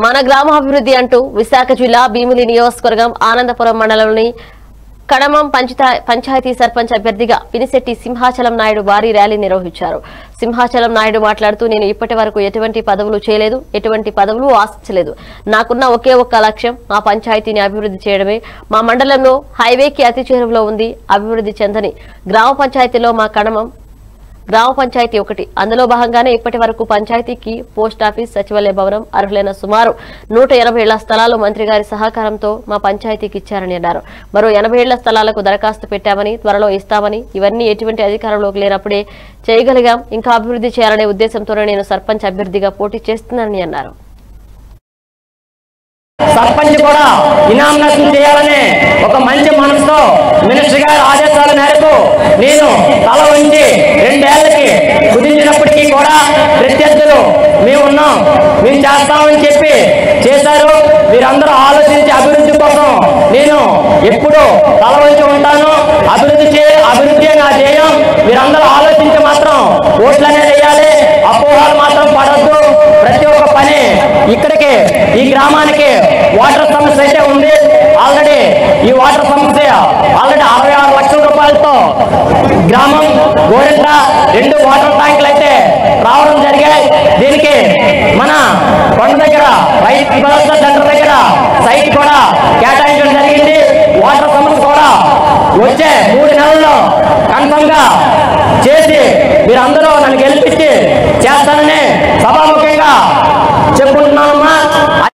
మన గ్రామాభివృద్ధి అంటూ విశాఖ జిల్లా భీమిలి నియోజకవర్గం ఆనందపురం మండలంలోని కడమం పంచా పంచాయతీ సర్పంచ్ అభ్యర్థిగా పినిశెట్టి సింహాచలం నాయుడు భారీ ర్యాలీ నిర్వహించారు సింహాచలం నాయుడు మాట్లాడుతూ నేను ఇప్పటి వరకు ఎటువంటి పదవులు చేయలేదు ఎటువంటి పదవులు ఆశించలేదు నాకున్న ఒకే ఒక్క లక్ష్యం మా పంచాయతీని అభివృద్ధి చేయడమే మా మండలంలో హైవేకి అతి చేరువలో ఉంది అభివృద్ధి చెందని గ్రామ పంచాయతీలో మా కడమం గ్రామ పంచాయతీ ఒకటి అందులో భాగంగానే ఇప్పటి వరకు పంచాయతీకి పోస్ట్ ఆఫీస్ సచివాలయ భవనం అర్హులైన సుమారు నూట ఎనభై ఏళ్ల స్థలాలు మంత్రి గారి సహకారంతో మా పంచాయతీకి ఇచ్చారని అన్నారు మరో ఎనభై ఏళ్ల స్థలాలకు దరఖాస్తు పెట్టామని త్వరలో ఇస్తామని ఇవన్నీ ఎటువంటి అధికారంలోకి లేనప్పుడే చేయగలిగాం ఇంకా అభివృద్ధి చేయాలనే ఉద్దేశంతోనే నేను సర్పంచ్ అభ్యర్థిగా పోటీ చేస్తున్నానని అన్నారు సర్పంచ్ కూడా ఇనామినేషన్ చేయాలని ఒక మంచి మనసుతో మినిస్టర్ గారి ఆదేశాల మేరకు నేను తల వంచి రెండేళ్లకి కుదించినప్పటికీ కూడా ప్రత్యర్థులు మేము ఉన్నాం మేము చేస్తామని చెప్పి చేశారు మీరందరూ ఆలోచించి అభివృద్ధి కోసం నేను ఎప్పుడూ తల వంచి ఉంటాను అభివృద్ధి చే అభివృద్ధి నా ధ్యేయం మీరందరూ ఆలోచించి మాత్రం ఓట్లు అనేది వేయాలి అపోహాలు మాత్రం పడద్దు ప్రతి ఒక్క పని ఇక్కడికి ఈ గ్రామానికి వాటర్ సమస్య అయితే ఉంది ఆల్రెడీ ఈ వాటర్ సమస్య ఆల్రెడీ అరవై ఆరు లక్షల రూపాయలతో గ్రామం గోరింట రెండు వాటర్ ట్యాంకులు అయితే రావడం జరిగాయి దీనికి మన కొండ దగ్గర రైతు భరోసా సెంటర్ దగ్గర సైట్ కూడా కేటాయించడం జరిగింది వాటర్ సమస్య కూడా వచ్చే మూడు నెలల్లో కన్ఫర్మ్ గా చేసి మీరందరూ నన్ను గెలిపించి చేస్తానని సభాముఖంగా చెప్పుకుంటున్నానమ్మా